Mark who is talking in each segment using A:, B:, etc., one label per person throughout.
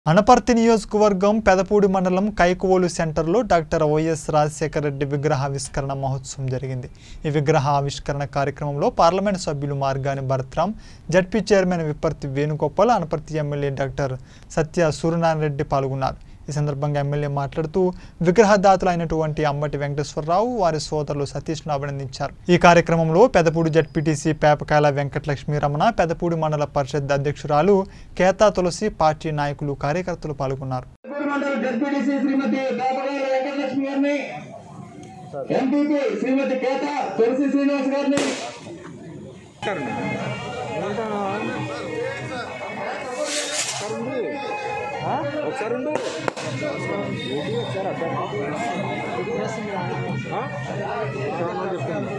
A: అనపర్తి నియోజకవర్గం పెదపూడి మండలం కైకోవోలు సెంటర్లో డాక్టర్ వైఎస్ రాజశేఖర రెడ్డి విగ్రహావిష్కరణ మహోత్సవం జరిగింది ఈ విగ్రహ ఆవిష్కరణ కార్యక్రమంలో పార్లమెంట్ సభ్యులు Margani Bharatram Z P chairman Vipparthi Venugopal Anaparthi MLA doctor Satya Suryanarayana Reddy పాల్గొన్నారు ఈ సందర్భంగా ఎమ్మెల్యే మాట్లాడుతూ విగ్రహదాతలు అయినటువంటి అంబటి వెంకటేశ్వరరావు వారి సోదరులు సతీష్ను అభినందించారు ఈ కార్యక్రమంలో పెదపూడి జడ్పీటీసీ పేపకాయల వెంకటలక్ష్మి రమణ పెదపూడి మండల పరిషత్ అధ్యక్షురాలు కేతా తులసి పార్టీ నాయకులు కార్యకర్తలు పాల్గొన్నారు
B: చిత్తూరు మండల డిప్యూటీసీ శ్రీమతి బాపగారి వెంకటలక్ష్మి గారిని ఎంపీపీ శ్రీమతి కేత తులసి శ్రీనివాస్ గారిని
C: ఒకసారి ఉండు ఏంటి ఒకసారి అర్థం చెప్తాను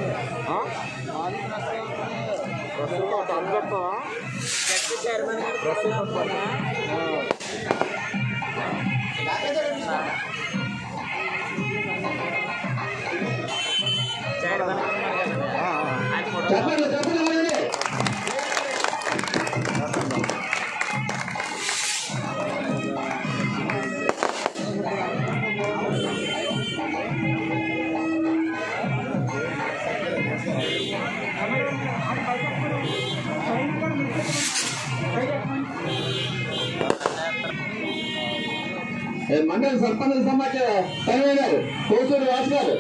C: ప్రస్తుతం ఒక అర్థం చెప్తావా ప్రస్తుతం
B: చెప్పండి చెప్పండి అలాగే. ఏ మండల సర్పంచ్ సమాచారం తనవే గారు కోసూరు వాసు గారు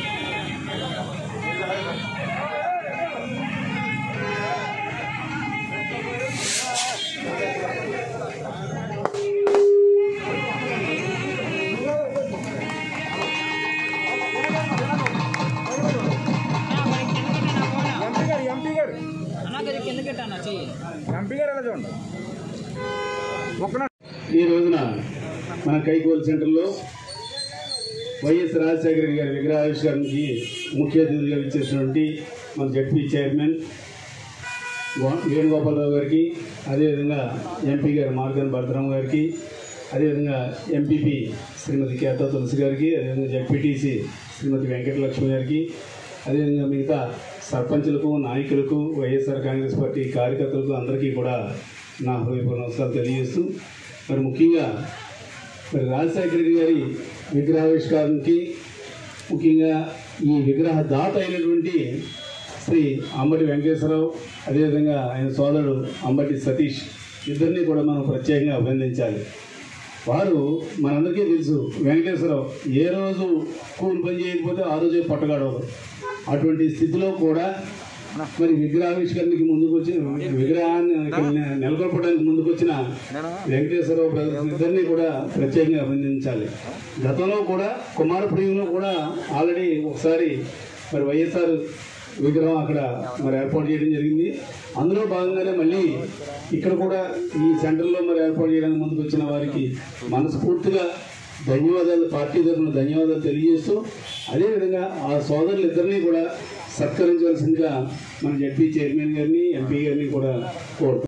C: ఎంపీ గారు ఎంపీ గారు
D: అన్నా కింద పెట్టాను చెయ్యి
C: ఎంపీ గారు ఎలా చూడండి ఒక్క
B: ఈ రోజున మన కైకోల్ సెంటర్లో వైఎస్ రాజశేఖర రెడ్డి గారి విగ్రహావిష్కరణకి ముఖ్య అతిథిగా ఇచ్చేసినటువంటి మన జడ్పీ చైర్మన్ గో- వేణుగోపాలరావు గారికి అదేవిధంగా ఎంపీ గారు మార్గన్ భరతరామ్ గారికి అదేవిధంగా ఎంపీపీ శ్రీమతి కేతా తులసి గారికి అదేవిధంగా జడ్పీటీసీ శ్రీమతి వెంకటలక్ష్మి గారికి అదేవిధంగా మిగతా సర్పంచులకు నాయకులకు వైఎస్ఆర్ కాంగ్రెస్ పార్టీ కార్యకర్తలకు అందరికీ కూడా నా హృదయపూర్వక నమస్కారాలు తెలియజేస్తూ మరి ముఖ్యంగా మరి రాజశేఖర రెడ్డి గారి విగ్రహావిష్కరణకి ముఖ్యంగా ఈ విగ్రహ దాత అయినటువంటి శ్రీ అంబటి వెంకటేశ్వరరావు అదేవిధంగా ఆయన సోదరుడు అంబటి సతీష్ ఇద్దరిని కూడా మనం ప్రత్యేకంగా అభినందించాలి వారు మనందరికీ తెలుసు వెంకటేశ్వరరావు ఏ రోజు కూలి పని చేయకపోతే ఆ రోజే పొట్టగాడవరు అటువంటి స్థితిలో కూడా మరి విగ్రహావిష్కరణకి ముందుకు వచ్చిన విగ్రహాన్ని ఇక్కడ నె- నెలకొల్పడానికి ముందుకు వచ్చిన వెంకటేశ్వరరావు బ్రదర్స్ ఇద్దరిని కూడా ప్రత్యేకంగా అభినందించాలి గతంలో కూడా కుమారప్రియంలో కూడా ఆల్రెడీ ఒకసారి మరి వైఎస్ఆర్ విగ్రహం అక్కడ మరి ఏర్పాటు చేయడం జరిగింది అందులో భాగంగానే మళ్ళీ ఇక్కడ కూడా ఈ సెంటర్లో మరి ఏర్పాటు చేయడానికి ముందుకు వచ్చిన వారికి మనస్ఫూర్తిగా ధన్యవాదాలు పార్టీ తరఫున ధన్యవాదాలు తెలియజేస్తూ అదేవిధంగా ఆ సోదరులు ఇద్దరిని కూడా సత్కరించవలసిందిగా మన జడ్పీ చైర్మన్ గారిని ఎంపీ గారిని కూడా కోరుతున్నాం